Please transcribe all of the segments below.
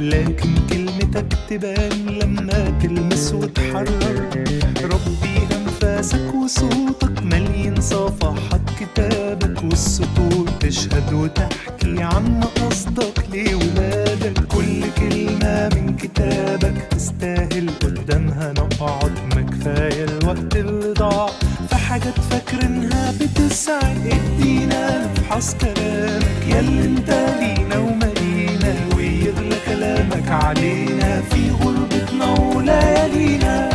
لكن كلمتك تبان لما تلمس وتحرر ربي أنفاسك وصوتك مليان صفحات كتابك والسطور تشهد وتحكي عن قصدك لولادك كل كلمة من كتابك تستاهل قدامها نقعد ما كفاية الوقت اللي ضاع في حاجات فاكرينها بتسعد ادينا نفحص كلامك ياللي انت لينا ومالينا ويغلى كلامك علينا في غربتنا وليالينا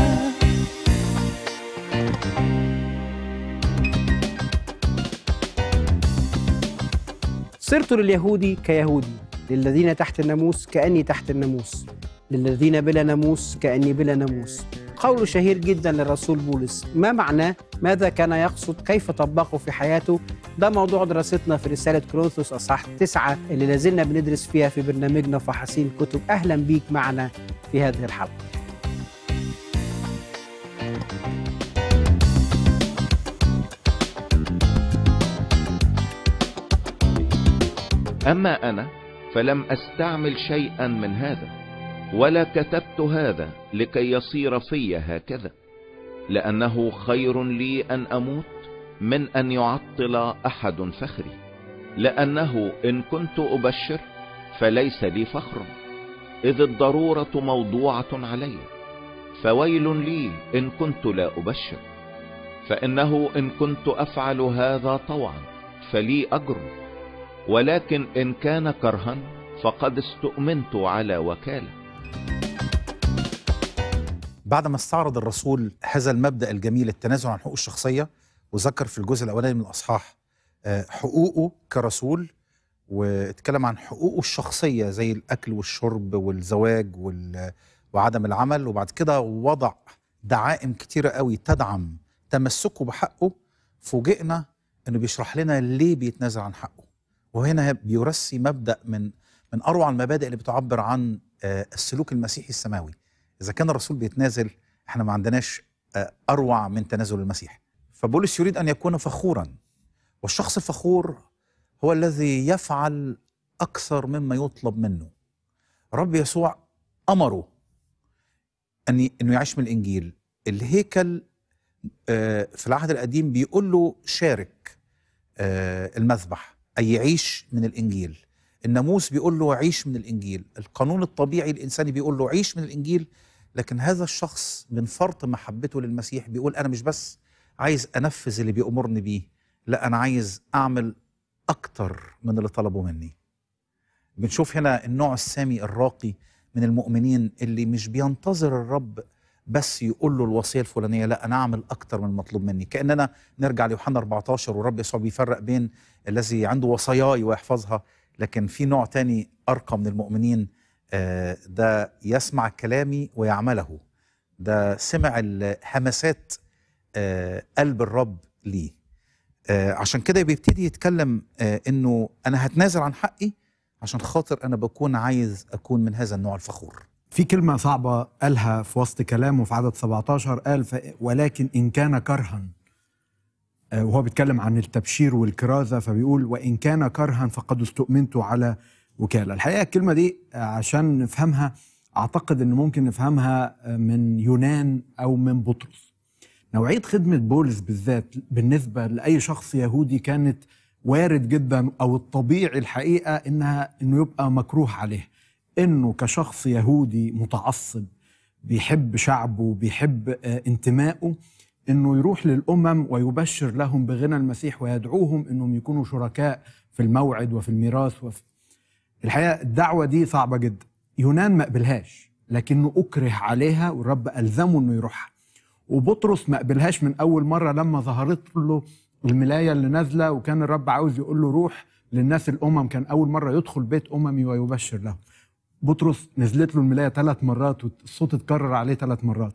صرت لليهودي كيهودي للذين تحت الناموس كأني تحت الناموس للذين بلا ناموس كأني بلا ناموس قول شهير جدا للرسول بولس ما معناه ماذا كان يقصد كيف طبقه في حياته ده موضوع دراستنا في رسالة كورنثوس أصحاح تسعة اللي لازلنا بندرس فيها في برنامجنا فحاسين كتب أهلا بيك معنا في هذه الحلقة أما أنا فلم أستعمل شيئا من هذا ولا كتبت هذا لكي يصير في هكذا لأنه خير لي أن أموت من أن يعطل أحد فخري لأنه إن كنت أبشر فليس لي فخر إذ الضرورة موضوعة علي فويل لي إن كنت لا أبشر فإنه إن كنت أفعل هذا طوعا فلي أجر ولكن إن كان كرها فقد استؤمنت على وكالة بعد ما استعرض الرسول هذا المبدأ الجميل التنازل عن حقوق الشخصية وذكر في الجزء الأولاني من الأصحاح آه، حقوقه كرسول واتكلم عن حقوقه الشخصية زي الأكل والشرب والزواج وال- وعدم العمل وبعد كده وضع دعائم كتيرة قوي تدعم تمسكه بحقه فوجئنا انه بيشرح لنا ليه بيتنازل عن حقه وهنا بيرسي مبدأ من من أروع المبادئ اللي بتعبر عن آه، السلوك المسيحي السماوي إذا كان الرسول بيتنازل احنا ما عندناش آه، أروع من تنازل المسيح فبولس يريد أن يكون فخورا والشخص الفخور هو الذي يفعل أكثر مما يطلب منه رب يسوع أمره أن ي- أنه يعيش من الإنجيل الهيكل آه، في العهد القديم بيقول له شارك آه، المذبح أي يعيش من الإنجيل الناموس بيقول له عيش من الإنجيل القانون الطبيعي الإنساني بيقول له عيش من الإنجيل لكن هذا الشخص من فرط محبته للمسيح بيقول أنا مش بس عايز أنفذ اللي بيأمرني بيه لا أنا عايز أعمل أكتر من اللي طلبه مني بنشوف هنا النوع السامي الراقي من المؤمنين اللي مش بينتظر الرب بس يقول له الوصيه الفلانيه لا انا اعمل اكتر من المطلوب مني كاننا نرجع ليوحنا 14 والرب يسوع بيفرق بين الذي عنده وصاياي ويحفظها لكن في نوع تاني ارقى من المؤمنين آه، ده يسمع كلامي ويعمله ده سمع الهمسات آه، قلب الرب ليه آه، عشان كده بيبتدي يتكلم آه، انه انا هتنازل عن حقي عشان خاطر انا بكون عايز اكون من هذا النوع الفخور في كلمة صعبة قالها في وسط كلامه في عدد 17 قال ف... ولكن إن كان كرها آه، وهو بيتكلم عن التبشير والكرازة فبيقول وإن كان كرها فقد استؤمنت على وكالة الحقيقة الكلمة دي آه، عشان نفهمها أعتقد أن ممكن نفهمها آه، من يونان أو من بطرس نوعية خدمة بولس بالذات بالنسبة لأي شخص يهودي كانت وارد جدا أو الطبيعي الحقيقة إنها إنه يبقى مكروه عليه إنه كشخص يهودي متعصب بيحب شعبه بيحب آه، انتمائه إنه يروح للأمم ويبشر لهم بغنى المسيح ويدعوهم إنهم يكونوا شركاء في الموعد وفي الميراث وفي الحقيقة الدعوة دي صعبة جدا يونان ما قبلهاش لكنه أكره عليها والرب ألزمه إنه يروحها وبطرس ما قبلهاش من اول مره لما ظهرت له الملايه اللي نازله وكان الرب عاوز يقول له روح للناس الامم كان اول مره يدخل بيت اممي ويبشر لهم بطرس نزلت له الملايه ثلاث مرات والصوت اتكرر عليه ثلاث مرات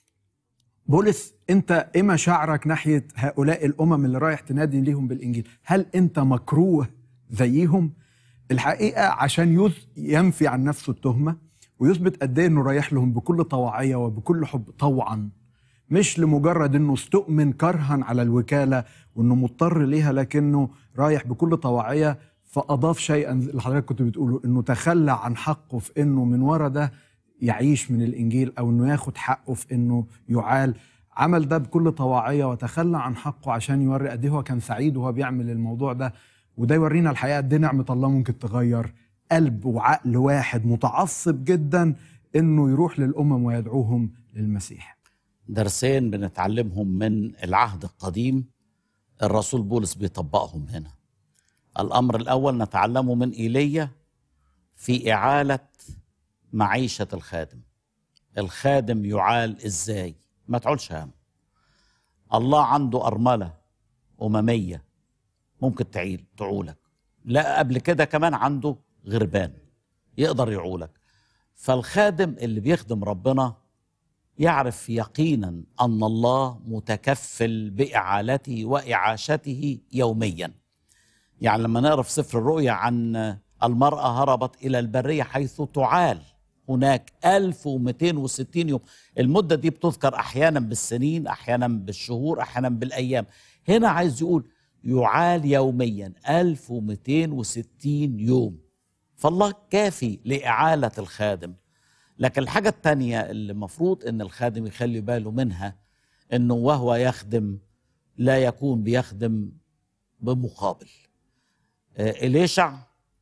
بولس انت ايه مشاعرك ناحيه هؤلاء الامم اللي رايح تنادي ليهم بالانجيل هل انت مكروه زيهم الحقيقه عشان يث- ينفي عن نفسه التهمه ويثبت قد ايه انه رايح لهم بكل طواعيه وبكل حب طوعا مش لمجرد انه استؤمن كرها على الوكاله وانه مضطر ليها لكنه رايح بكل طواعيه فاضاف شيئا اللي حضرتك كنت بتقوله انه تخلى عن حقه في انه من ورا ده يعيش من الانجيل او انه ياخد حقه في انه يعال عمل ده بكل طواعيه وتخلى عن حقه عشان يوري قد ايه هو كان سعيد وهو بيعمل الموضوع ده وده يورينا الحقيقه قد ايه نعمه الله ممكن تغير قلب وعقل واحد متعصب جدا انه يروح للامم ويدعوهم للمسيح درسين بنتعلمهم من العهد القديم الرسول بولس بيطبقهم هنا الامر الاول نتعلمه من ايليا في اعاله معيشه الخادم الخادم يعال ازاي ما تعولش هم الله عنده ارمله امميه ممكن تعيل تعولك لا قبل كده كمان عنده غربان يقدر يعولك فالخادم اللي بيخدم ربنا يعرف يقينا ان الله متكفل باعالته واعاشته يوميا يعني لما نقرا في سفر الرؤيا عن المراه هربت الى البريه حيث تعال هناك 1260 يوم المده دي بتذكر احيانا بالسنين احيانا بالشهور احيانا بالايام هنا عايز يقول يعال يوميا 1260 يوم فالله كافي لاعاله الخادم لكن الحاجة التانية اللي المفروض ان الخادم يخلي باله منها انه وهو يخدم لا يكون بيخدم بمقابل آه، إليشع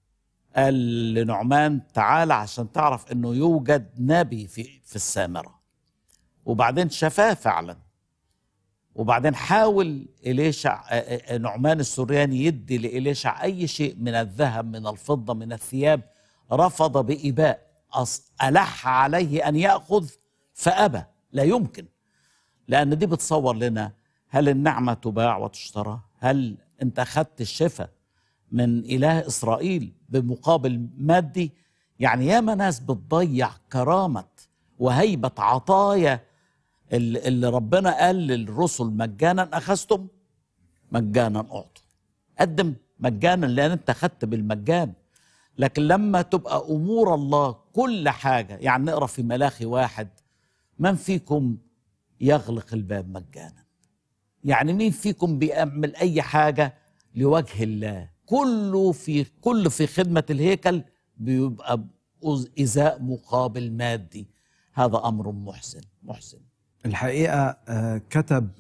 قال لنعمان تعال عشان تعرف انه يوجد نبي في في السامرة وبعدين شفاه فعلا وبعدين حاول إليشع آه، آه، نعمان السورياني يدي لإليشع أي شيء من الذهب من الفضة من الثياب رفض بإباء أص- ألح عليه أن يأخذ فأبى لا يمكن لأن دي بتصور لنا هل النعمة تباع وتشترى هل أنت أخذت الشفاء من إله إسرائيل بمقابل مادي يعني ياما ناس بتضيع كرامة وهيبة عطايا اللي اللي ربنا قال للرسل مجانا أخذتم مجانا أعطوا قدم مجانا لأن أنت أخذت بالمجان لكن لما تبقى امور الله كل حاجه يعني نقرا في ملاخي واحد من فيكم يغلق الباب مجانا يعني مين فيكم بيعمل اي حاجه لوجه الله كله في كله في خدمه الهيكل بيبقى ازاء مقابل مادي هذا امر محسن محسن الحقيقه آه، كتب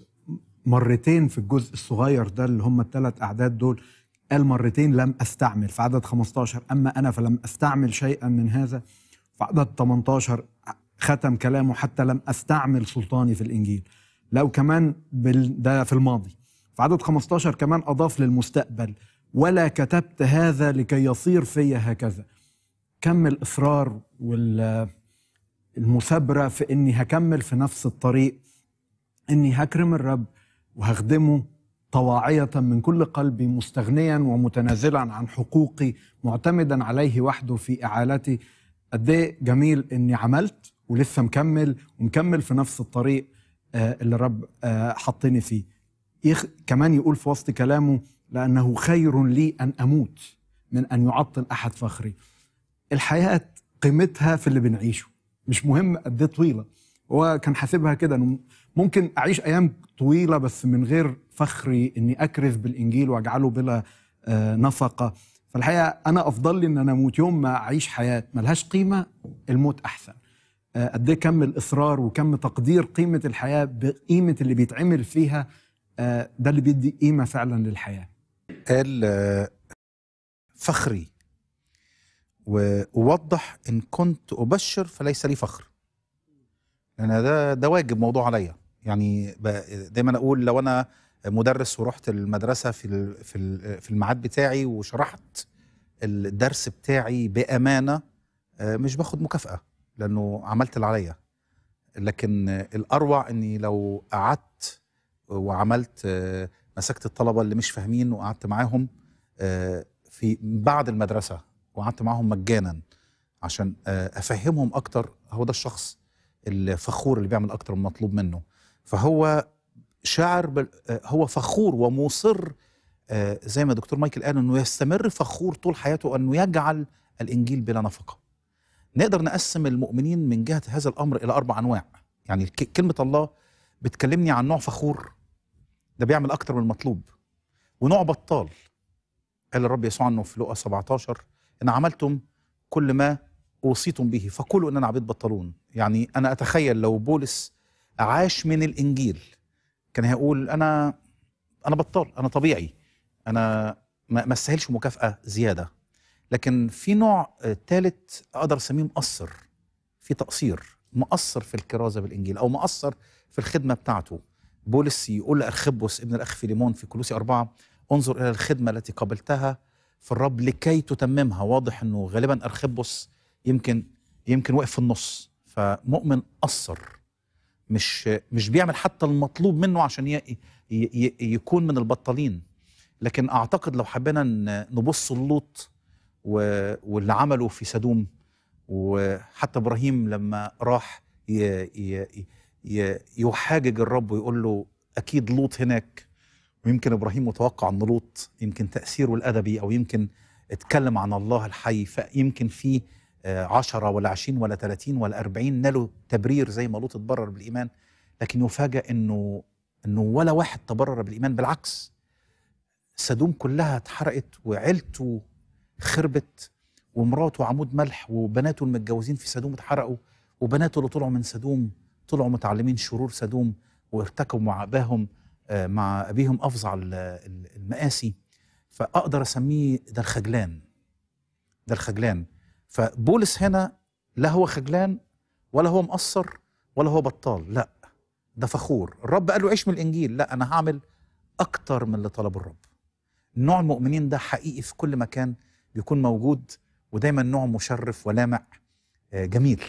مرتين في الجزء الصغير ده اللي هم الثلاث اعداد دول قال مرتين لم استعمل في عدد 15 اما انا فلم استعمل شيئا من هذا في عدد 18 ختم كلامه حتى لم استعمل سلطاني في الانجيل لو كمان بال... ده في الماضي في عدد 15 كمان اضاف للمستقبل ولا كتبت هذا لكي يصير في هكذا كم الاصرار وال المثابره في اني هكمل في نفس الطريق اني هكرم الرب وهخدمه طواعية من كل قلبي مستغنيا ومتنازلا عن حقوقي معتمدا عليه وحده في إعالتي قد ايه جميل اني عملت ولسه مكمل ومكمل في نفس الطريق آه، اللي الرب آه، حطني فيه يخ... كمان يقول في وسط كلامه لأنه خير لي أن أموت من أن يعطل أحد فخري الحياة قيمتها في اللي بنعيشه مش مهم قد ايه طويلة هو كان حاسبها كده انه ممكن اعيش ايام طويله بس من غير فخري اني اكرز بالانجيل واجعله بلا آه، نفقه فالحقيقه انا افضل لي ان انا اموت يوم ما اعيش حياه ملهاش قيمه الموت احسن آه، قد ايه كم الاصرار وكم تقدير قيمه الحياه بقيمه اللي بيتعمل فيها آه، ده اللي بيدي قيمه فعلا للحياه قال آه، فخري ووضح ان كنت ابشر فليس لي فخر لان ده ده واجب موضوع عليا يعني ب- دايما اقول لو انا مدرس ورحت المدرسه في ال- في ال- في الميعاد بتاعي وشرحت الدرس بتاعي بامانه آه، مش باخد مكافاه لانه عملت اللي عليا لكن آه، الاروع اني لو قعدت وعملت آه، مسكت الطلبه اللي مش فاهمين وقعدت معاهم آه، في بعد المدرسه وقعدت معاهم مجانا عشان آه، افهمهم اكتر هو ده الشخص الفخور اللي بيعمل اكتر من مطلوب منه فهو شاعر بال... آه، هو فخور ومصر آه، زي ما دكتور مايكل قال انه يستمر فخور طول حياته انه يجعل الانجيل بلا نفقه نقدر نقسم المؤمنين من جهه هذا الامر الى اربع انواع يعني الك- كلمه الله بتكلمني عن نوع فخور ده بيعمل اكتر من المطلوب ونوع بطال قال الرب يسوع عنه في لقا 17 ان عملتم كل ما اوصيتم به فقولوا اننا عبيد بطلون يعني انا اتخيل لو بولس عاش من الانجيل كان هيقول انا انا بطال انا طبيعي انا ما ما استاهلش مكافاه زياده لكن في نوع ثالث اقدر اسميه مقصر في تقصير مقصر في الكرازه بالانجيل او مقصر في الخدمه بتاعته بولس يقول لارخبوس ابن الاخ فيليمون في كولوسي أربعة انظر الى الخدمه التي قبلتها في الرب لكي تتممها واضح انه غالبا ارخبوس يمكن يمكن واقف في النص فمؤمن قصر مش مش بيعمل حتى المطلوب منه عشان ي ي ي يكون من البطالين لكن اعتقد لو حبينا ن- نبص للوط و- واللي عمله في سدوم وحتى ابراهيم لما راح ي ي ي يحاجج الرب ويقول له اكيد لوط هناك ويمكن ابراهيم متوقع ان لوط يمكن تاثيره الادبي او يمكن اتكلم عن الله الحي فيمكن في آه، عشرة ولا عشرين ولا ثلاثين ولا أربعين نالوا تبرير زي ما لوط اتبرر بالإيمان لكن يفاجأ إنه إنه ولا واحد تبرر بالإيمان بالعكس سدوم كلها اتحرقت وعيلته خربت ومراته عمود ملح وبناته المتجوزين في سدوم اتحرقوا وبناته اللي طلعوا من سدوم طلعوا متعلمين شرور سدوم وارتكبوا مع أباهم آه، مع أبيهم أفظع ال- ال- المآسي فأقدر أسميه ده الخجلان ده الخجلان فبولس هنا لا هو خجلان ولا هو مقصر ولا هو بطال لا ده فخور الرب قال له عيش من الانجيل لا انا هعمل اكتر من اللي طلبه الرب نوع المؤمنين ده حقيقي في كل مكان بيكون موجود ودايما نوع مشرف ولامع آه، جميل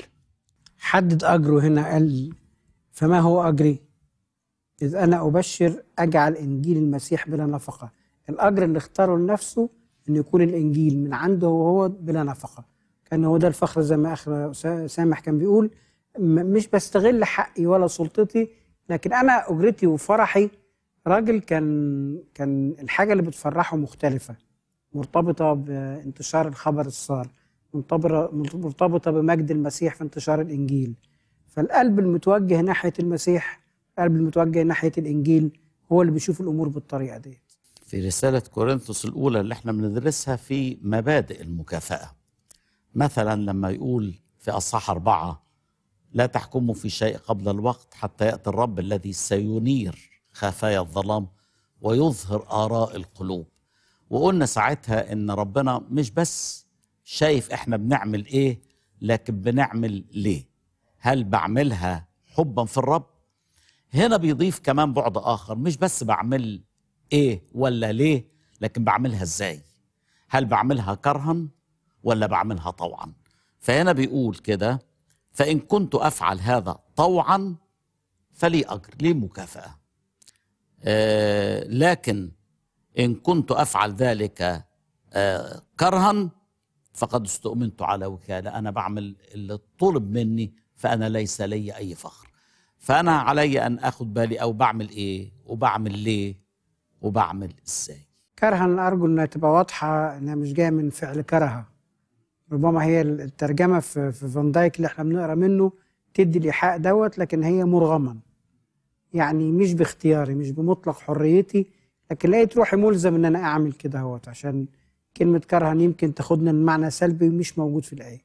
حدد أجره هنا قال فما هو أجري إذ أنا أبشر أجعل إنجيل المسيح بلا نفقة الأجر اللي اختاره لنفسه أن يكون الإنجيل من عنده وهو بلا نفقة كان هو ده الفخر زي ما أخ سامح كان بيقول م- مش بستغل حقي ولا سلطتي لكن أنا أجرتي وفرحي راجل كان كان الحاجة اللي بتفرحه مختلفة مرتبطة بانتشار الخبر السار مرتبطة مرتبطة بمجد المسيح في انتشار الإنجيل فالقلب المتوجه ناحية المسيح القلب المتوجه ناحية الإنجيل هو اللي بيشوف الأمور بالطريقة دي في رسالة كورنثوس الأولى اللي احنا بندرسها في مبادئ المكافأة مثلا لما يقول في أصحاح أربعة لا تحكموا في شيء قبل الوقت حتى يأتي الرب الذي سينير خفايا الظلام ويظهر آراء القلوب وقلنا ساعتها إن ربنا مش بس شايف احنا بنعمل إيه لكن بنعمل ليه هل بعملها حبا في الرب هنا بيضيف كمان بعد آخر مش بس بعمل ايه ولا ليه لكن بعملها ازاي هل بعملها كرها ولا بعملها طوعا فهنا بيقول كده فان كنت افعل هذا طوعا فلي اجر لي مكافاه آه لكن ان كنت افعل ذلك آه كرها فقد استؤمنت على وكاله انا بعمل اللي طلب مني فانا ليس لي اي فخر فانا علي ان اخد بالي او بعمل ايه وبعمل ليه وبعمل ازاي كرها أرجو إنها تبقى واضحة إنها مش جاية من فعل كره ربما هي الترجمة في في فان دايك اللي احنا بنقرا منه تدي الإيحاء دوت لكن هي مرغما يعني مش باختياري مش بمطلق حريتي لكن لقيت روحي ملزم إن أنا أعمل كده اهوت عشان كلمة كرها يمكن تاخدنا لمعنى سلبي مش موجود في الآية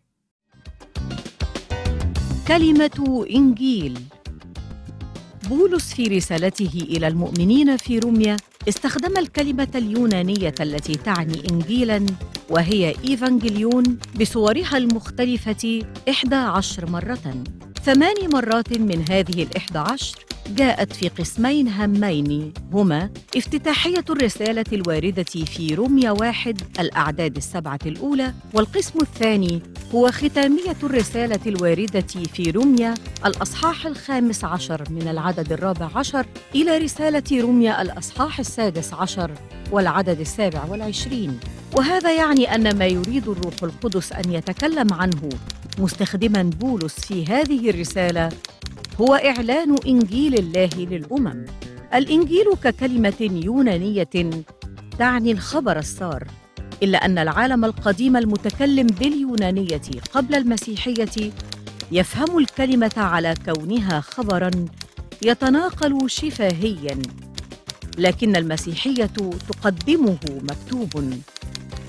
كلمة إنجيل بولس في رسالته إلى المؤمنين في روميا استخدم الكلمة اليونانية التي تعني إنجيلاً وهي إيفانجيليون بصورها المختلفة إحدى عشر مرة ثمان مرات من هذه الإحدى عشر جاءت في قسمين هامين هما افتتاحية الرسالة الواردة في روميا واحد الأعداد السبعة الأولى والقسم الثاني هو ختامية الرسالة الواردة في روميا الأصحاح الخامس عشر من العدد الرابع عشر إلى رسالة روميا الأصحاح السادس عشر والعدد السابع والعشرين وهذا يعني أن ما يريد الروح القدس أن يتكلم عنه مستخدما بولس في هذه الرسالة هو إعلان إنجيل الله للأمم الإنجيل ككلمة يونانية تعني الخبر السار إلا أن العالم القديم المتكلم باليونانية قبل المسيحية يفهم الكلمة على كونها خبراً يتناقل شفاهياً لكن المسيحية تقدمه مكتوب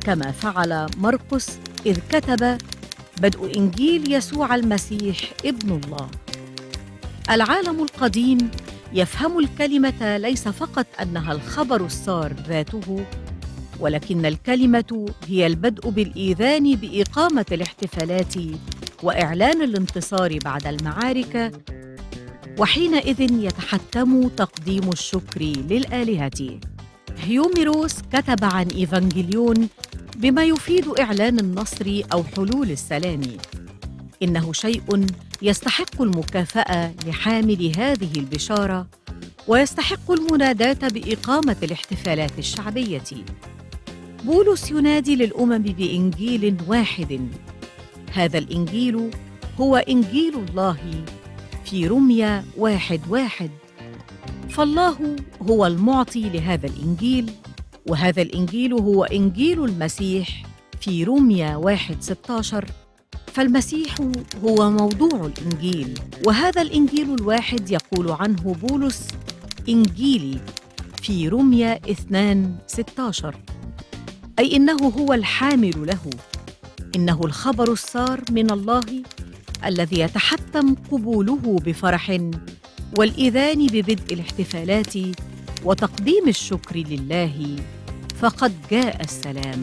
كما فعل مرقس إذ كتب بدء إنجيل يسوع المسيح ابن الله العالم القديم يفهم الكلمة ليس فقط أنها الخبر السار ذاته ولكن الكلمة هي البدء بالإيذان بإقامة الاحتفالات وإعلان الانتصار بعد المعارك وحينئذ يتحتم تقديم الشكر للآلهة هيوميروس كتب عن إيفانجيليون بما يفيد إعلان النصر أو حلول السلام إنه شيء يستحق المكافأة لحامل هذه البشارة ويستحق المناداة بإقامة الاحتفالات الشعبية بولس ينادي للأمم بإنجيل واحد هذا الإنجيل هو إنجيل الله في رمية واحد واحد فالله هو المعطي لهذا الإنجيل وهذا الإنجيل هو إنجيل المسيح في رمية واحد 16 فالمسيح هو موضوع الإنجيل وهذا الإنجيل الواحد يقول عنه بولس إنجيلي في رمية 2 16 أي إنه هو الحامل له إنه الخبر السار من الله الذي يتحتم قبوله بفرح والإذان ببدء الاحتفالات وتقديم الشكر لله فقد جاء السلام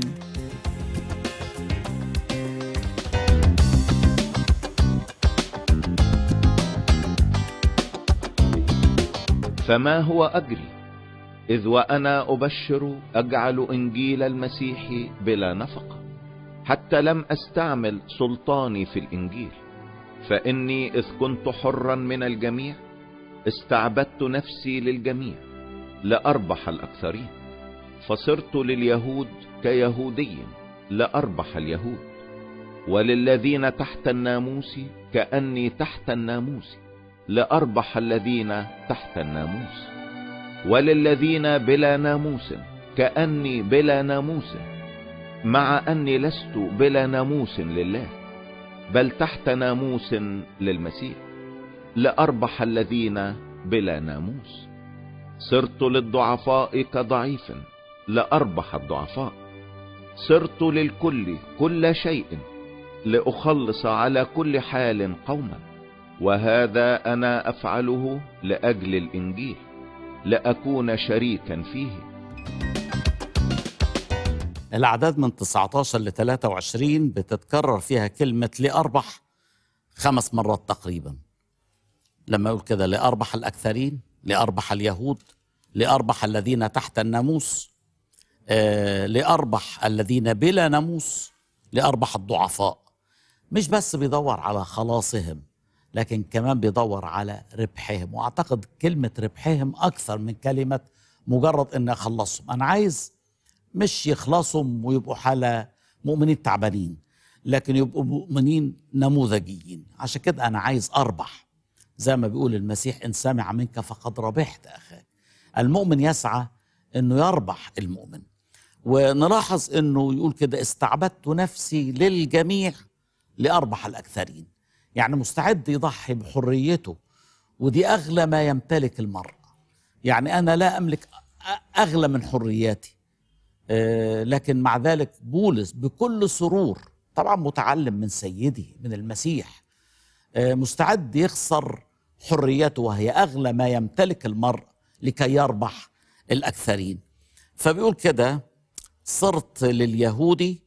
فما هو أجري إذ وأنا أبشر أجعل إنجيل المسيح بلا نفقة حتى لم أستعمل سلطاني في الإنجيل فإني إذ كنت حرا من الجميع استعبدت نفسي للجميع لأربح الأكثرين فصرت لليهود كيهودي لأربح اليهود وللذين تحت الناموس كأني تحت الناموس لأربح الذين تحت الناموس وللذين بلا ناموس كأني بلا ناموس مع أني لست بلا ناموس لله بل تحت ناموس للمسيح لأربح الذين بلا ناموس صرت للضعفاء كضعيف لأربح الضعفاء صرت للكل كل شيء لأخلص على كل حال قوما وهذا أنا أفعله لأجل الإنجيل لأكون شريكا فيه الأعداد من 19 ل 23 بتتكرر فيها كلمة لأربح خمس مرات تقريبا لما يقول كده لأربح الأكثرين لأربح اليهود لأربح الذين تحت الناموس آه لأربح الذين بلا ناموس لأربح الضعفاء مش بس بيدور على خلاصهم لكن كمان بيدور على ربحهم واعتقد كلمة ربحهم أكثر من كلمة مجرد أن أخلصهم أنا عايز مش يخلصهم ويبقوا حالة مؤمنين تعبانين لكن يبقوا مؤمنين نموذجيين عشان كده أنا عايز أربح زي ما بيقول المسيح إن سمع منك فقد ربحت أخاك المؤمن يسعى أنه يربح المؤمن ونلاحظ أنه يقول كده استعبدت نفسي للجميع لأربح الأكثرين يعني مستعد يضحي بحريته ودي أغلى ما يمتلك المرء يعني أنا لا أملك أغلى من حرياتي آه، لكن مع ذلك بولس بكل سرور طبعا متعلم من سيدي من المسيح آه، مستعد يخسر حريته وهي أغلى ما يمتلك المرء لكي يربح الأكثرين فبيقول كده صرت لليهودي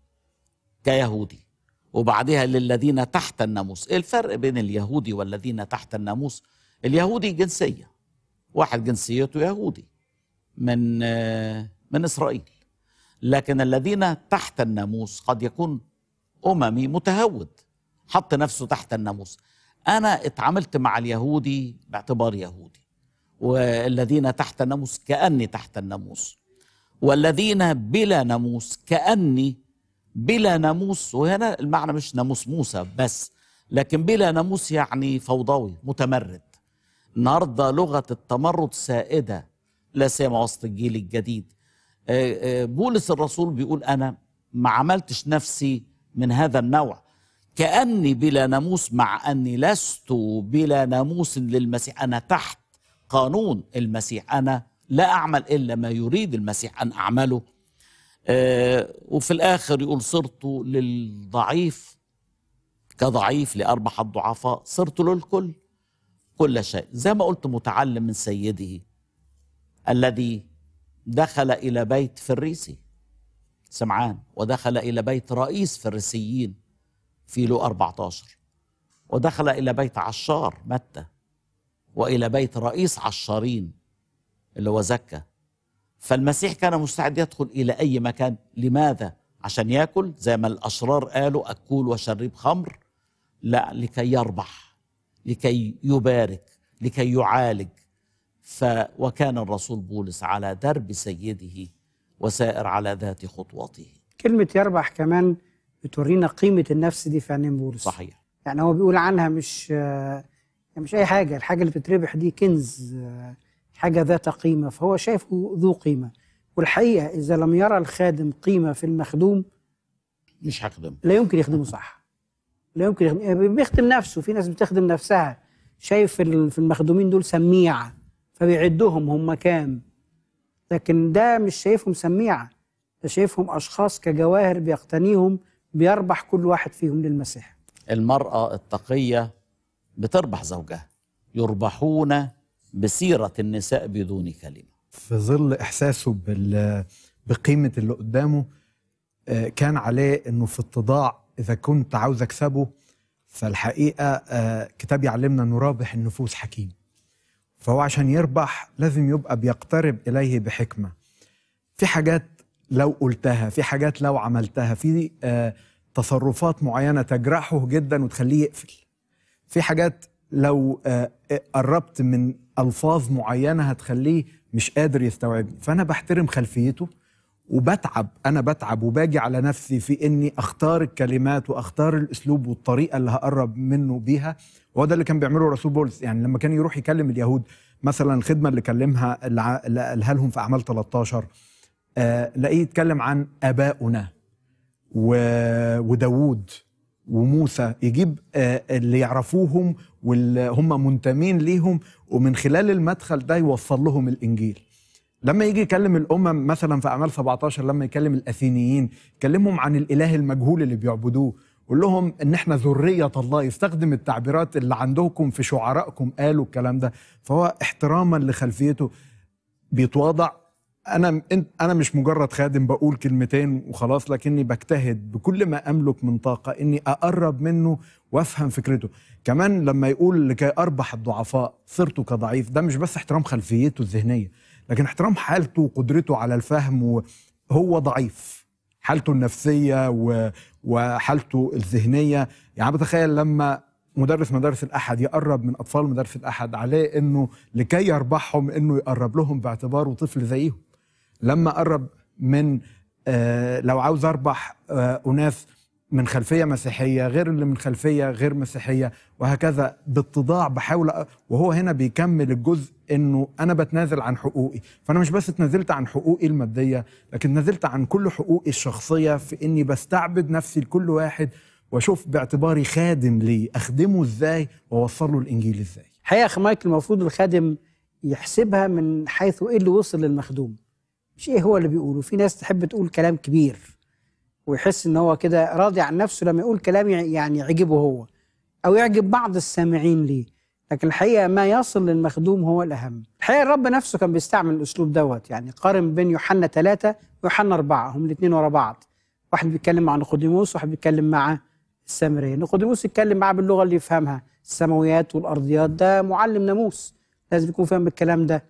كيهودي وبعدها للذين تحت الناموس ايه الفرق بين اليهودي والذين تحت الناموس اليهودي جنسية واحد جنسيته يهودي من آه، من إسرائيل لكن الذين تحت الناموس قد يكون أممي متهود حط نفسه تحت الناموس أنا اتعاملت مع اليهودي باعتبار يهودي والذين تحت الناموس كأني تحت الناموس والذين بلا ناموس كأني بلا ناموس وهنا المعنى مش ناموس موسى بس لكن بلا ناموس يعني فوضوي متمرد النهارده لغه التمرد سائده لا سيما وسط الجيل الجديد آه، آه، بولس الرسول بيقول انا ما عملتش نفسي من هذا النوع كاني بلا ناموس مع اني لست بلا ناموس للمسيح انا تحت قانون المسيح انا لا اعمل الا ما يريد المسيح ان اعمله آه وفي الآخر يقول صرت للضعيف كضعيف لأربح الضعفاء صرت للكل كل شيء زي ما قلت متعلم من سيده الذي دخل إلى بيت فريسي سمعان ودخل إلى بيت رئيس فريسيين في لو 14 ودخل إلى بيت عشار متى وإلى بيت رئيس عشارين اللي هو زكا فالمسيح كان مستعد يدخل إلى أي مكان لماذا؟ عشان ياكل زي ما الأشرار قالوا أكول وشرب خمر لا لكي يربح لكي يبارك لكي يعالج ف وكان الرسول بولس على درب سيده وسائر على ذات خطوته كلمة يربح كمان بتورينا قيمة النفس دي في عينين بولس صحيح يعني هو بيقول عنها مش آه، مش أي حاجة الحاجة اللي بتتربح دي كنز آه، حاجة ذات قيمة فهو شايفه ذو قيمة والحقيقة إذا لم يرى الخادم قيمة في المخدوم مش هخدم لا يمكن يخدمه صح لا يمكن يخدم يعني بيخدم نفسه في ناس بتخدم نفسها شايف في ال- في المخدومين دول سميعة فبيعدهم هم كام لكن ده مش شايفهم سميعة ده شايفهم أشخاص كجواهر بيقتنيهم بيربح كل واحد فيهم للمسيح المرأة التقية بتربح زوجها يربحون بسيرة النساء بدون كلمة في ظل احساسه بال بقيمه اللي قدامه آه، كان عليه انه في اتضاع اذا كنت عاوز اكسبه فالحقيقه آه، كتاب يعلمنا انه رابح النفوس حكيم فهو عشان يربح لازم يبقى بيقترب اليه بحكمه في حاجات لو قلتها في حاجات لو عملتها في آه، تصرفات معينه تجرحه جدا وتخليه يقفل في حاجات لو آه، قربت من الفاظ معينه هتخليه مش قادر يستوعبني فانا بحترم خلفيته وبتعب انا بتعب وباجي على نفسي في اني اختار الكلمات واختار الاسلوب والطريقه اللي هقرب منه بيها وهو ده اللي كان بيعمله الرسول بولس يعني لما كان يروح يكلم اليهود مثلا الخدمه اللي كلمها اللي ع- اللي قالها لهم في اعمال 13 آه لاقيه يتكلم عن اباؤنا و- وداوود وموسى يجيب آه، اللي يعرفوهم واللي هم منتمين ليهم ومن خلال المدخل ده يوصل لهم الانجيل لما يجي يكلم الامم مثلا في اعمال 17 لما يكلم الاثينيين يكلمهم عن الاله المجهول اللي بيعبدوه يقول لهم ان احنا ذريه الله يستخدم التعبيرات اللي عندكم في شعرائكم قالوا الكلام ده فهو احتراما لخلفيته بيتواضع انا انت انا مش مجرد خادم بقول كلمتين وخلاص لكني بجتهد بكل ما املك من طاقه اني اقرب منه وافهم فكرته كمان لما يقول لكي اربح الضعفاء صرت كضعيف ده مش بس احترام خلفيته الذهنيه لكن احترام حالته وقدرته على الفهم وهو ضعيف حالته النفسيه و... وحالته الذهنيه يعني بتخيل لما مدرس مدارس الاحد يقرب من اطفال مدارس الاحد عليه انه لكي يربحهم انه يقرب لهم باعتباره طفل زيهم لما قرب من آه لو عاوز اربح آه اناس من خلفيه مسيحيه غير اللي من خلفيه غير مسيحيه وهكذا باتضاع بحاول أ- وهو هنا بيكمل الجزء انه انا بتنازل عن حقوقي فانا مش بس اتنازلت عن حقوقي الماديه لكن نزلت عن كل حقوقي الشخصيه في اني بستعبد نفسي لكل واحد واشوف باعتباري خادم ليه اخدمه ازاي واوصل له الانجيل ازاي الحقيقه يا اخي مايكل المفروض الخادم يحسبها من حيث ايه اللي وصل للمخدوم مش ايه هو اللي بيقوله في ناس تحب تقول كلام كبير ويحس ان هو كده راضي عن نفسه لما يقول كلام يع- يعني يعجبه هو او يعجب بعض السامعين ليه لكن الحقيقه ما يصل للمخدوم هو الاهم الحقيقه الرب نفسه كان بيستعمل الاسلوب دوت يعني قارن بين يوحنا ثلاثة ويوحنا أربعة هم الاثنين ورا بعض واحد بيتكلم مع نيقوديموس واحد بيتكلم مع السامريه نيقوديموس يتكلم معاه باللغه اللي يفهمها السماويات والارضيات ده معلم ناموس لازم يكون فاهم الكلام ده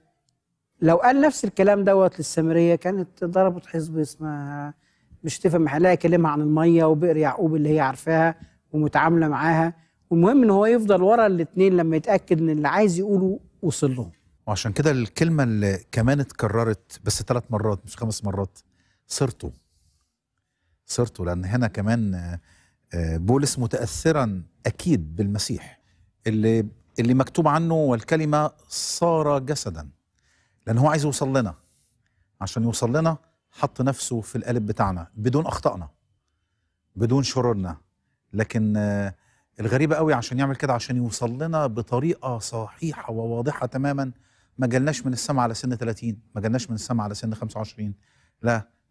لو قال نفس الكلام دوت للسامريه كانت ضربت حزب اسمها مش تفهم محلها يكلمها عن الميه وبئر يعقوب اللي هي عارفاها ومتعامله معاها والمهم ان هو يفضل ورا الاثنين لما يتاكد ان اللي عايز يقوله وصل لهم وعشان كده الكلمة اللي كمان اتكررت بس ثلاث مرات مش خمس مرات صرتوا صرتوا لأن هنا كمان آه، آه، بولس متأثرا أكيد بالمسيح اللي اللي مكتوب عنه والكلمة صار جسدا لأن هو عايز يوصل لنا عشان يوصل لنا حط نفسه في القالب بتاعنا بدون أخطائنا بدون شرورنا لكن آه، الغريبة قوي عشان يعمل كده عشان يوصل لنا بطريقة صحيحة وواضحة تماما ما جالناش من السماء على سن 30 ما جالناش من السماء على سن 25 لا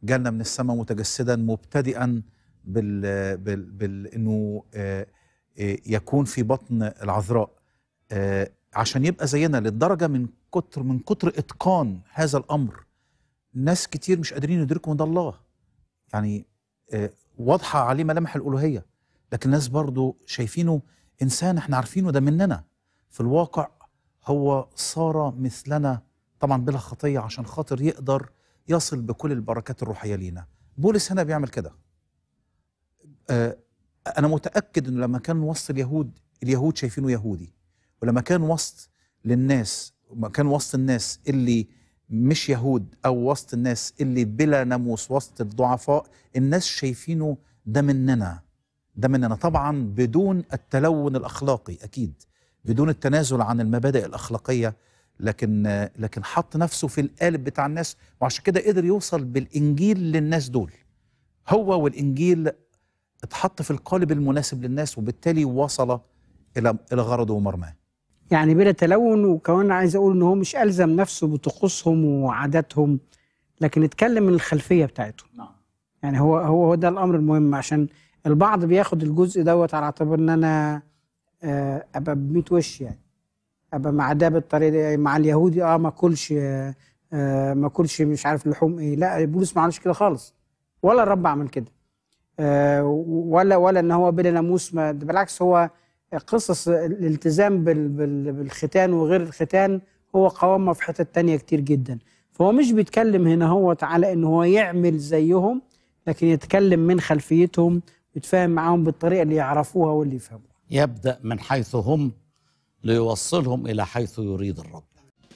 جالنا من السماء متجسدا مبتدئا بال, بال, بال انه آه، آه، يكون في بطن العذراء آه، عشان يبقى زينا للدرجه من كتر من كتر اتقان هذا الامر ناس كتير مش قادرين يدركوا ان ده الله يعني آه، واضحه عليه ملامح الالوهيه لكن الناس برضو شايفينه انسان احنا عارفينه ده مننا في الواقع هو صار مثلنا طبعا بلا خطيه عشان خاطر يقدر يصل بكل البركات الروحيه لينا بولس هنا بيعمل كده آه، انا متاكد انه لما كان وسط اليهود اليهود شايفينه يهودي ولما كان وسط للناس لما كان وسط الناس اللي مش يهود او وسط الناس اللي بلا ناموس وسط الضعفاء الناس شايفينه ده مننا ده مننا طبعا بدون التلون الاخلاقي اكيد بدون التنازل عن المبادئ الاخلاقيه لكن لكن حط نفسه في القالب بتاع الناس وعشان كده قدر يوصل بالانجيل للناس دول هو والانجيل اتحط في القالب المناسب للناس وبالتالي وصل الى الى غرضه ومرماه يعني بلا تلون وكمان عايز اقول ان هو مش الزم نفسه بطقوسهم وعاداتهم لكن اتكلم من الخلفيه بتاعتهم نعم. يعني هو هو هو ده الامر المهم عشان البعض بياخد الجزء دوت على اعتبار ان انا آه، ابقى ب 100 وش يعني ابقى مع ده بالطريقه دي مع اليهودي اه ما اكلش آه، آه، ما اكلش مش عارف لحوم ايه لا بولس ما عملش كده خالص ولا الرب عمل كده آه، ولا ولا ان هو بلا ناموس ما ده بالعكس هو قصص الالتزام بال- بال- بالختان وغير الختان هو قوامه في حتت تانية كتير جدا فهو مش بيتكلم هنا هو على ان هو يعمل زيهم لكن يتكلم من خلفيتهم يتفاهم معاهم بالطريقه اللي يعرفوها واللي يفهموها يبدأ من حيث هم ليوصلهم إلى حيث يريد الرب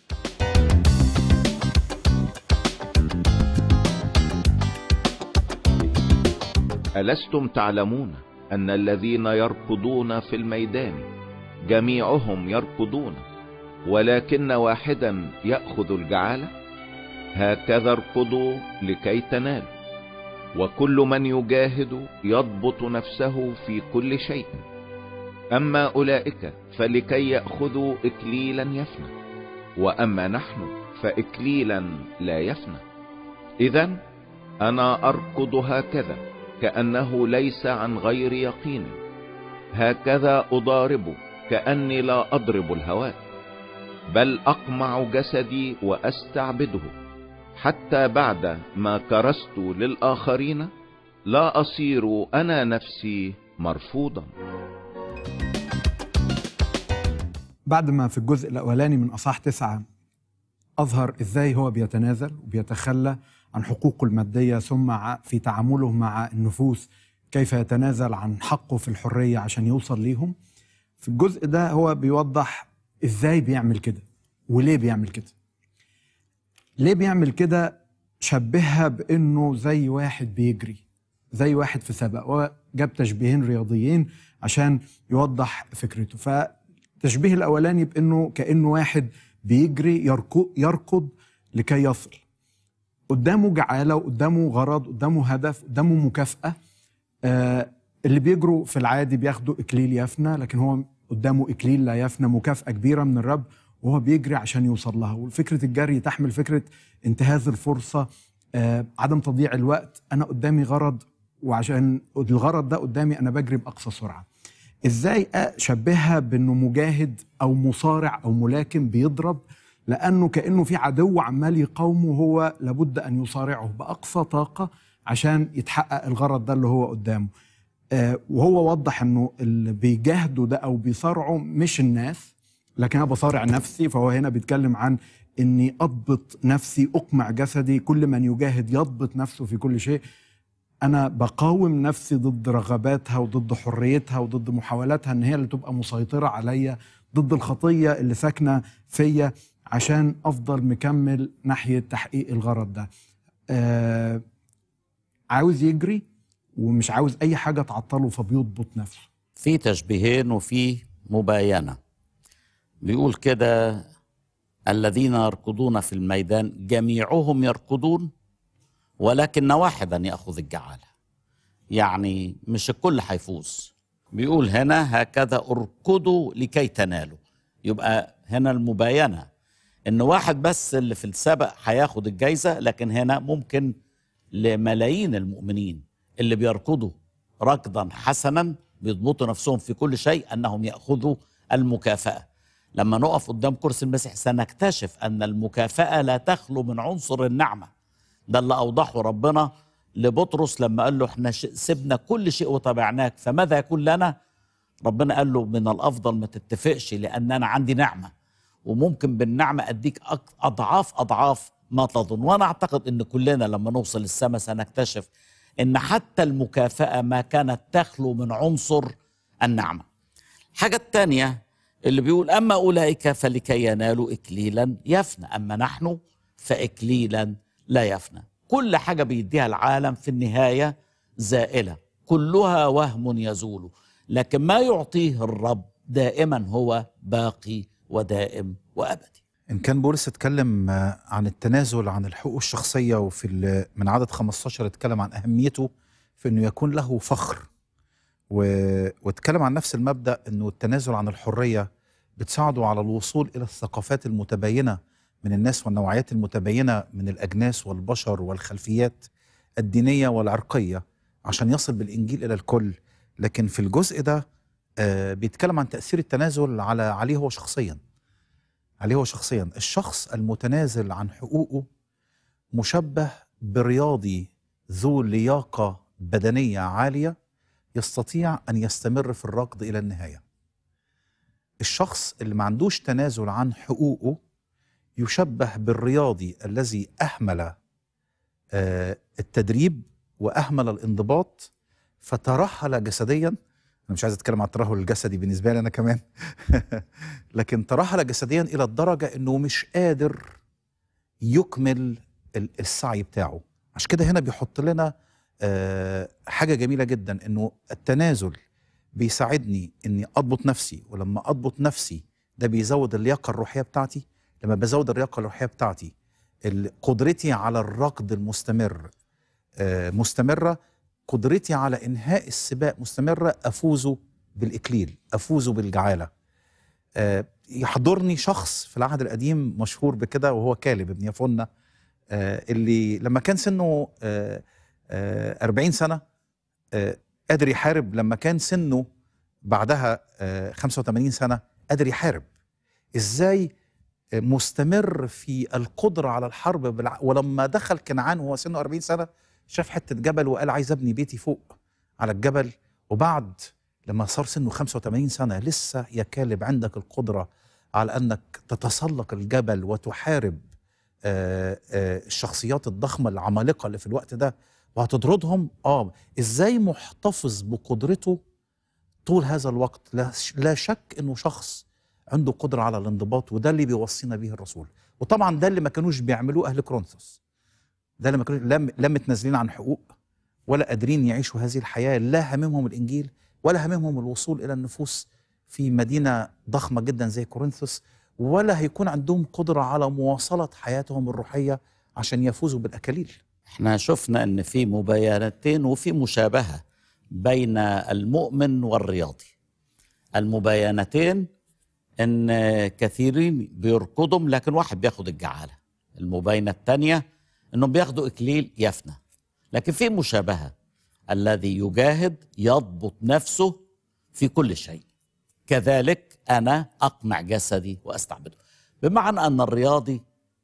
ألستم تعلمون أن الذين يركضون في الميدان جميعهم يركضون ولكن واحدا يأخذ الجعالة هكذا اركضوا لكي تنالوا وكل من يجاهد يضبط نفسه في كل شيء أما أولئك فلكي يأخذوا إكليلا يفنى وأما نحن فإكليلا لا يفنى إذا أنا أركض هكذا كأنه ليس عن غير يقين هكذا أضارب كأني لا أضرب الهواء بل أقمع جسدي وأستعبده حتى بعد ما كرست للآخرين لا أصير أنا نفسي مرفوضا بعد ما في الجزء الأولاني من أصحاح تسعة أظهر إزاي هو بيتنازل وبيتخلى عن حقوقه المادية ثم ع- في تعامله مع النفوس كيف يتنازل عن حقه في الحرية عشان يوصل ليهم في الجزء ده هو بيوضح إزاي بيعمل كده وليه بيعمل كده ليه بيعمل كده شبهها بأنه زي واحد بيجري زي واحد في سبق وجاب تشبيهين رياضيين عشان يوضح فكرته فالتشبيه الأولاني بأنه كأنه واحد بيجري يركض, يركض لكي يصل قدامه جعالة وقدامه غرض قدامه هدف قدامه مكافأة آه اللي بيجروا في العادي بياخدوا إكليل يفنى لكن هو قدامه إكليل لا يفنى مكافأة كبيرة من الرب وهو بيجري عشان يوصل لها وفكرة الجري تحمل فكرة انتهاز الفرصة آه عدم تضييع الوقت أنا قدامي غرض وعشان الغرض ده قدامي أنا بجري بأقصى سرعة ازاي اشبهها بانه مجاهد او مصارع او ملاكم بيضرب لانه كانه في عدو عمال يقاومه هو لابد ان يصارعه باقصى طاقه عشان يتحقق الغرض ده اللي هو قدامه آه وهو وضح انه اللي بيجاهدوا ده او بيصارعوا مش الناس لكن انا بصارع نفسي فهو هنا بيتكلم عن اني اضبط نفسي اقمع جسدي كل من يجاهد يضبط نفسه في كل شيء انا بقاوم نفسي ضد رغباتها وضد حريتها وضد محاولاتها ان هي اللي تبقى مسيطره عليا ضد الخطيه اللي ساكنه فيا عشان افضل مكمل ناحيه تحقيق الغرض ده آه عاوز يجري ومش عاوز اي حاجه تعطله فبيضبط نفسه في تشبيهين وفي مباينة بيقول كده الذين يركضون في الميدان جميعهم يركضون ولكن واحدا يأخذ الجعالة يعني مش الكل هيفوز بيقول هنا هكذا اركضوا لكي تنالوا يبقى هنا المباينة ان واحد بس اللي في السبق هياخد الجايزة لكن هنا ممكن لملايين المؤمنين اللي بيركضوا ركضا حسنا بيضبطوا نفسهم في كل شيء انهم ياخذوا المكافاه لما نقف قدام كرسي المسيح سنكتشف ان المكافاه لا تخلو من عنصر النعمه ده اللي اوضحه ربنا لبطرس لما قال له احنا ش- سيبنا كل شيء وتبعناك فماذا يكون لنا ربنا قال له من الافضل ما تتفقش لان انا عندي نعمه وممكن بالنعمه اديك أك- اضعاف اضعاف ما تظن وانا اعتقد ان كلنا لما نوصل السماء سنكتشف ان حتى المكافاه ما كانت تخلو من عنصر النعمه الحاجه الثانيه اللي بيقول اما اولئك فلكي ينالوا اكليلا يفنى اما نحن فاكليلا لا يفنى كل حاجه بيديها العالم في النهايه زائله كلها وهم يزول لكن ما يعطيه الرب دائما هو باقي ودائم وابدي إن كان بولس اتكلم آه، عن التنازل عن الحقوق الشخصية وفي ال- من عدد 15 اتكلم عن أهميته في إنه يكون له فخر و... واتكلم عن نفس المبدأ إنه التنازل عن الحرية بتساعده على الوصول إلى الثقافات المتباينة من الناس والنوعيات المتباينة من الأجناس والبشر والخلفيات الدينية والعرقية عشان يصل بالإنجيل إلى الكل لكن في الجزء ده آه، بيتكلم عن تأثير التنازل على عليه هو شخصياً عليه هو شخصيا الشخص المتنازل عن حقوقه مشبه برياضي ذو لياقة بدنية عالية يستطيع أن يستمر في الركض إلى النهاية الشخص اللي ما عندوش تنازل عن حقوقه يشبه بالرياضي الذي أهمل آه، التدريب وأهمل الانضباط فترهل جسديا أنا مش عايز أتكلم عن الترهل الجسدي بالنسبة لي أنا كمان لكن ترهل جسديا الى الدرجه انه مش قادر يكمل ال- السعي بتاعه عشان كده هنا بيحط لنا آه، حاجه جميله جدا انه التنازل بيساعدني اني اضبط نفسي ولما اضبط نفسي ده بيزود اللياقه الروحيه بتاعتي لما بزود اللياقه الروحيه بتاعتي ال- قدرتي على الركض المستمر آه، مستمره قدرتي على انهاء السباق مستمره افوز بالاكليل افوز بالجعاله آه، يحضرني شخص في العهد القديم مشهور بكده وهو كالب ابن يفنة آه، اللي لما كان سنه آه، آه، 40 سنة آه، قادر يحارب لما كان سنه بعدها آه، 85 سنة قادر يحارب ازاي آه، مستمر في القدرة على الحرب بالع... ولما دخل كنعان وهو سنه 40 سنة شاف حتة جبل وقال عايز ابني بيتي فوق على الجبل وبعد لما صار سنه 85 سنة لسه يا كالب عندك القدرة على أنك تتسلق الجبل وتحارب آه، آه، الشخصيات الضخمة العمالقة اللي في الوقت ده وهتطردهم اه ازاي محتفظ بقدرته طول هذا الوقت لا, لا شك انه شخص عنده قدرة على الانضباط وده اللي بيوصينا به الرسول وطبعا ده اللي ما كانوش بيعملوه اهل كورنثوس ده اللي ما كانوش لا لا متنازلين عن حقوق ولا قادرين يعيشوا هذه الحياة لا هممهم الإنجيل ولا هممهم الوصول إلى النفوس في مدينة ضخمة جدا زي كورنثوس ولا هيكون عندهم قدرة على مواصلة حياتهم الروحية عشان يفوزوا بالأكاليل احنا شفنا ان في مباينتين وفي مشابهه بين المؤمن والرياضي المباينتين ان كثيرين بيركضهم لكن واحد بياخد الجعاله المباينه الثانيه انهم بياخدوا اكليل يفنى لكن في مشابهه الذي يجاهد يضبط نفسه في كل شيء كذلك انا اقمع جسدي واستعبده بمعنى ان الرياضي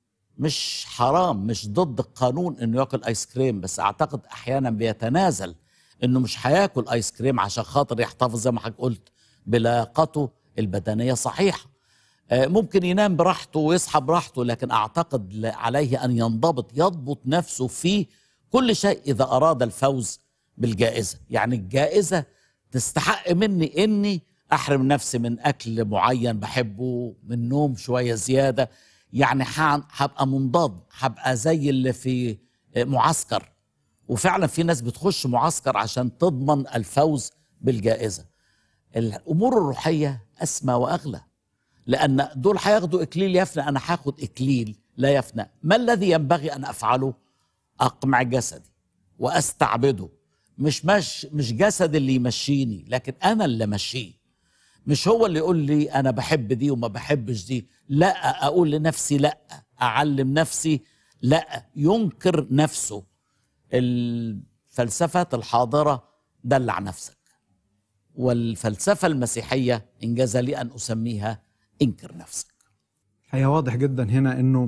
مش حرام مش ضد القانون انه ياكل ايس كريم بس اعتقد احيانا بيتنازل انه مش هياكل ايس كريم عشان خاطر يحتفظ زي ما حضرتك قلت بلاقته البدنيه صحيحه آه، ممكن ينام براحته ويصحى براحته لكن اعتقد ل- عليه ان ينضبط يضبط نفسه في كل شيء اذا اراد الفوز بالجائزه يعني الجائزه تستحق مني اني احرم نفسي من اكل معين بحبه من نوم شويه زياده يعني ح- هبقى منضاد هبقى زي اللي في معسكر وفعلا في ناس بتخش معسكر عشان تضمن الفوز بالجائزه الامور الروحيه اسمى واغلى لان دول هياخدوا اكليل يفنى انا هاخد اكليل لا يفنى ما الذي ينبغي ان افعله اقمع جسدي واستعبده مش مش مش جسد اللي يمشيني لكن انا اللي امشيه مش هو اللي يقول لي انا بحب دي وما بحبش دي لا اقول لنفسي لا اعلم نفسي لا ينكر نفسه الفلسفات الحاضرة دلع نفسك والفلسفة المسيحية إنجاز لي أن أسميها انكر نفسك هي واضح جدا هنا انه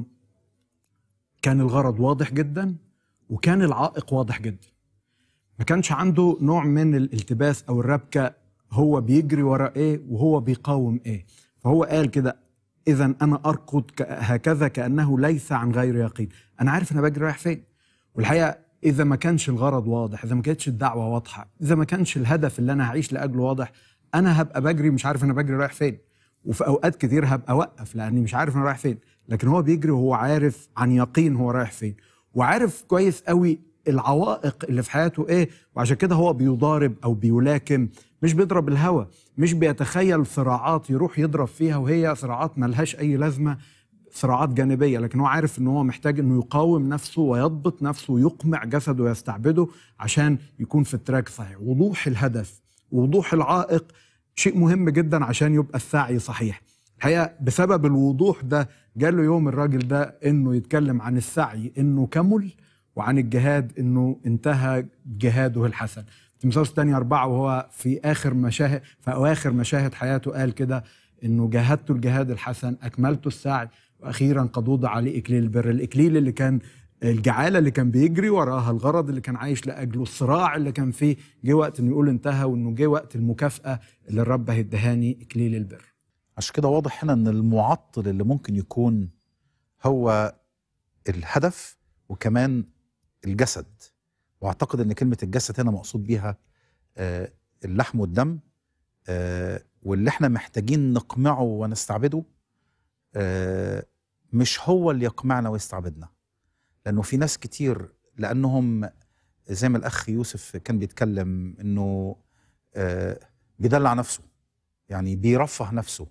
كان الغرض واضح جدا وكان العائق واضح جدا ما كانش عنده نوع من الالتباس او الربكه هو بيجري ورا ايه وهو بيقاوم ايه فهو قال كده اذا انا اركض ك- هكذا كانه ليس عن غير يقين انا عارف انا بجري رايح فين والحقيقه اذا ما كانش الغرض واضح اذا ما كانتش الدعوه واضحه اذا ما كانش الهدف اللي انا هعيش لاجله واضح انا هبقى بجري مش عارف انا بجري رايح فين وفي اوقات كتير هبقى اوقف لاني مش عارف انا رايح فين لكن هو بيجري وهو عارف عن يقين هو رايح فين وعارف كويس قوي العوائق اللي في حياته ايه وعشان كده هو بيضارب او بيلاكم مش بيضرب الهوى مش بيتخيل صراعات يروح يضرب فيها وهي صراعات ملهاش اي لازمه صراعات جانبيه لكن هو عارف ان هو محتاج انه يقاوم نفسه ويضبط نفسه ويقمع جسده ويستعبده عشان يكون في التراك صحيح وضوح الهدف ووضوح العائق شيء مهم جدا عشان يبقى السعي صحيح الحقيقه بسبب الوضوح ده جاله يوم الراجل ده انه يتكلم عن السعي انه كمل وعن الجهاد انه انتهى جهاده الحسن تمثال تاني أربعة وهو في آخر مشاهد في أواخر مشاهد حياته قال كده إنه جاهدت الجهاد الحسن أكملت السعي وأخيرا قد وضع عليه إكليل البر الإكليل اللي كان الجعالة اللي كان بيجري وراها الغرض اللي كان عايش لأجله الصراع اللي كان فيه جه وقت إنه يقول انتهى وإنه جه وقت المكافأة اللي الرب هيدهاني إكليل البر عشان كده واضح هنا ان المعطل اللي ممكن يكون هو الهدف وكمان الجسد واعتقد ان كلمه الجسد هنا مقصود بيها آه، اللحم والدم آه، واللي احنا محتاجين نقمعه ونستعبده آه، مش هو اللي يقمعنا ويستعبدنا لانه في ناس كتير لانهم زي ما الاخ يوسف كان بيتكلم انه آه، بيدلع نفسه يعني بيرفه نفسه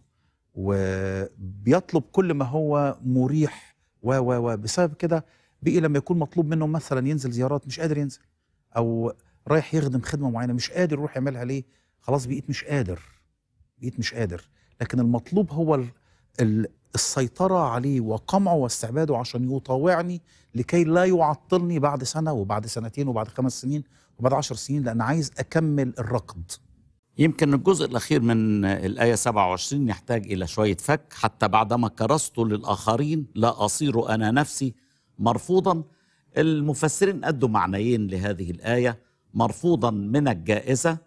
وبيطلب كل ما هو مريح و و و بسبب كده بقي لما يكون مطلوب منه مثلا ينزل زيارات مش قادر ينزل او رايح يخدم خدمه معينه مش قادر يروح يعملها ليه خلاص بقيت مش قادر بقيت مش قادر لكن المطلوب هو ال ال السيطرة عليه وقمعه واستعباده عشان يطاوعني لكي لا يعطلني بعد سنة وبعد سنتين وبعد خمس سنين وبعد عشر سنين لأن عايز أكمل الركض يمكن الجزء الأخير من الآية 27 يحتاج إلى شوية فك حتى بعدما كرست للآخرين لا أصير أنا نفسي مرفوضا المفسرين أدوا معنيين لهذه الآية مرفوضا من الجائزة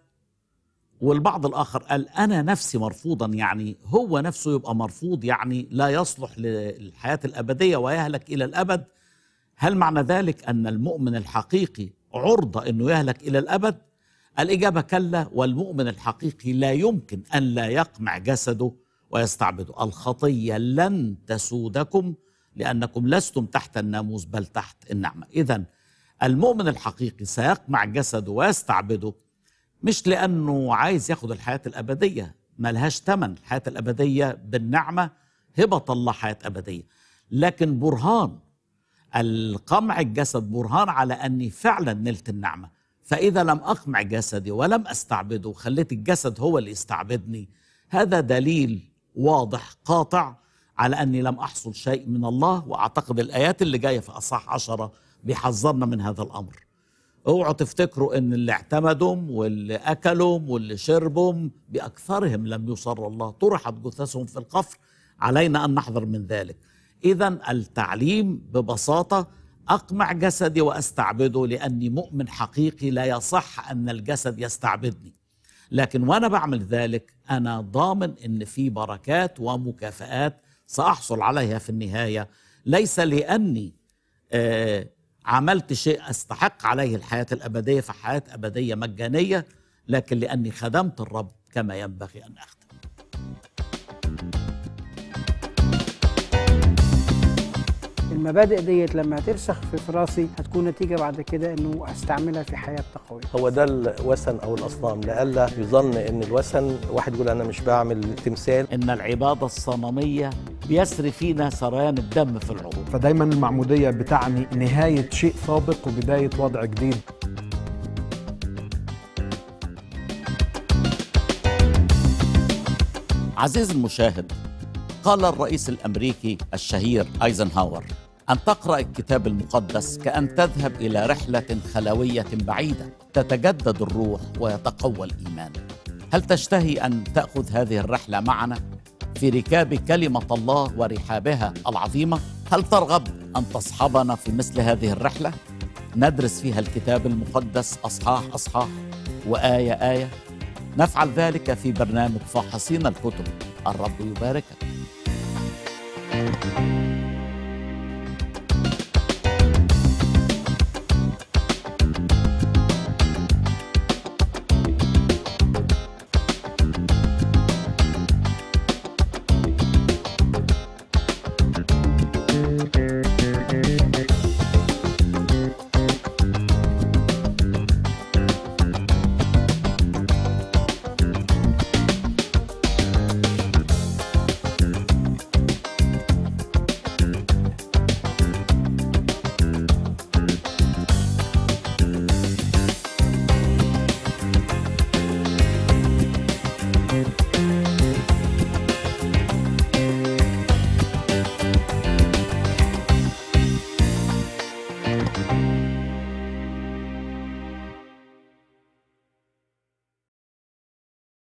والبعض الآخر قال أنا نفسي مرفوضا يعني هو نفسه يبقى مرفوض يعني لا يصلح للحياة الأبدية ويهلك إلى الأبد هل معنى ذلك أن المؤمن الحقيقي عرضة أنه يهلك إلى الأبد الإجابة كلا والمؤمن الحقيقي لا يمكن أن لا يقمع جسده ويستعبده الخطية لن تسودكم لأنكم لستم تحت الناموس بل تحت النعمة إذا المؤمن الحقيقي سيقمع جسده ويستعبده مش لأنه عايز ياخد الحياة الأبدية ملهاش تمن الحياة الأبدية بالنعمة هبة الله حياة أبدية لكن برهان القمع الجسد برهان على أني فعلا نلت النعمة فإذا لم أقمع جسدي ولم أستعبده وخليت الجسد هو اللي يستعبدني هذا دليل واضح قاطع على أني لم أحصل شيء من الله وأعتقد الآيات اللي جاية في أصح عشرة بيحذرنا من هذا الأمر اوعوا تفتكروا ان اللي اعتمدوا واللي اكلوا واللي شربوا باكثرهم لم يصر الله طرحت جثثهم في القفر علينا ان نحذر من ذلك اذا التعليم ببساطه اقمع جسدي واستعبده لاني مؤمن حقيقي لا يصح ان الجسد يستعبدني لكن وانا بعمل ذلك انا ضامن ان في بركات ومكافآت ساحصل عليها في النهايه ليس لاني آه عملت شيء استحق عليه الحياه الابديه فحياه ابديه مجانيه لكن لاني خدمت الرب كما ينبغي ان اخدم المبادئ ديت لما هترسخ في راسي هتكون نتيجه بعد كده انه استعملها في حياه تقويه هو ده الوثن او الاصنام لئلا يظن ان الوثن واحد يقول انا مش بعمل تمثال ان العباده الصنميه بيسري فينا سريان الدم في العروق فدايما المعمودية بتعني نهاية شيء سابق وبداية وضع جديد عزيزي المشاهد قال الرئيس الامريكي الشهير ايزنهاور أن تقرأ الكتاب المقدس كأن تذهب إلى رحلة خلوية بعيدة تتجدد الروح ويتقوى الإيمان هل تشتهي أن تأخذ هذه الرحلة معنا في ركاب كلمة الله ورحابها العظيمة؟ هل ترغب أن تصحبنا في مثل هذه الرحلة؟ ندرس فيها الكتاب المقدس أصحاح أصحاح وآية آية نفعل ذلك في برنامج فاحصين الكتب الرب يباركك